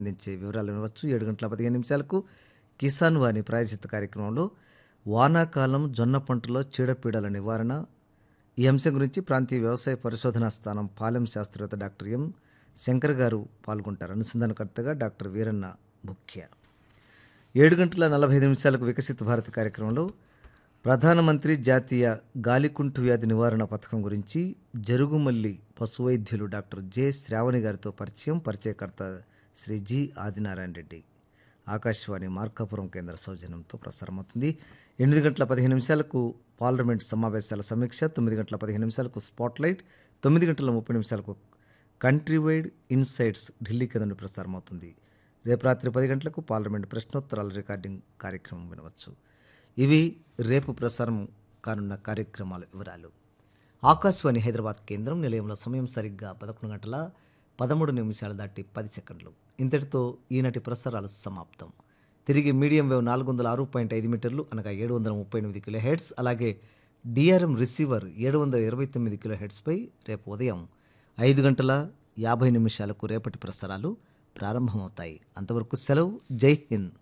అందించే వివరాలు వినవచ్చు ఏడు గంటల పదిహేను నిమిషాలకు కిసాన్ వాణి ప్రాయచిత కార్యక్రమంలో వానాకాలం జొన్న పంటలో చీడపీడల నివారణ ఈ అంశం గురించి ప్రాంతీయ వ్యవసాయ పరిశోధనా స్థానం పాలెం శాస్త్రవేత్త డాక్టర్ ఎం శంకర్ గారు పాల్గొంటారు అనుసంధానకర్తగా డాక్టర్ వీరన్న ముఖ్య ఏడు గంటల నలభై ఐదు నిమిషాలకు వికసిత భారత్ కార్యక్రమంలో ప్రధానమంత్రి జాతీయ గాలికుంటు వ్యాధి నివారణ పథకం గురించి జరుగుమల్లి పశు వైద్యులు డాక్టర్ జె శ్రావణి గారితో పరిచయం పరిచయకర్త శ్రీ జి ఆదినారాయణ రెడ్డి ఆకాశవాణి మార్కాపురం కేంద్ర సౌజన్యంతో ప్రసారమవుతుంది ఎనిమిది గంటల పదిహేను నిమిషాలకు పార్లమెంట్ సమావేశాల సమీక్ష తొమ్మిది గంటల పదిహేను నిమిషాలకు స్పాట్లైట్ తొమ్మిది గంటల ముప్పై నిమిషాలకు కంట్రీ వైడ్ ఇన్సైట్స్ ఢిల్లీ కేంద్రం ప్రసారమవుతుంది రేపు రాత్రి పది గంటలకు పార్లమెంట్ ప్రశ్నోత్తరాల రికార్డింగ్ కార్యక్రమం వినవచ్చు ఇవి రేపు ప్రసారం కానున్న కార్యక్రమాల వివరాలు ఆకాశవాణి హైదరాబాద్ కేంద్రం నిలయంలో సమయం సరిగ్గా పదకొండు గంటల పదమూడు నిమిషాలు దాటి పది సెకండ్లు ఇంతటితో ఈనాటి ప్రసారాలు సమాప్తం తిరిగి మీడియం వేవ్ నాలుగు వందల ఆరు పాయింట్ ఐదు మీటర్లు అనగా ఏడు వందల ముప్పై ఎనిమిది కిలో హెడ్స్ అలాగే డిఆర్ఎం రిసీవర్ ఏడు వందల ఇరవై తొమ్మిది కిలో హెడ్స్పై రేపు ఉదయం ఐదు గంటల యాభై నిమిషాలకు రేపటి ప్రసారాలు ప్రారంభమవుతాయి అంతవరకు సెలవు జై హింద్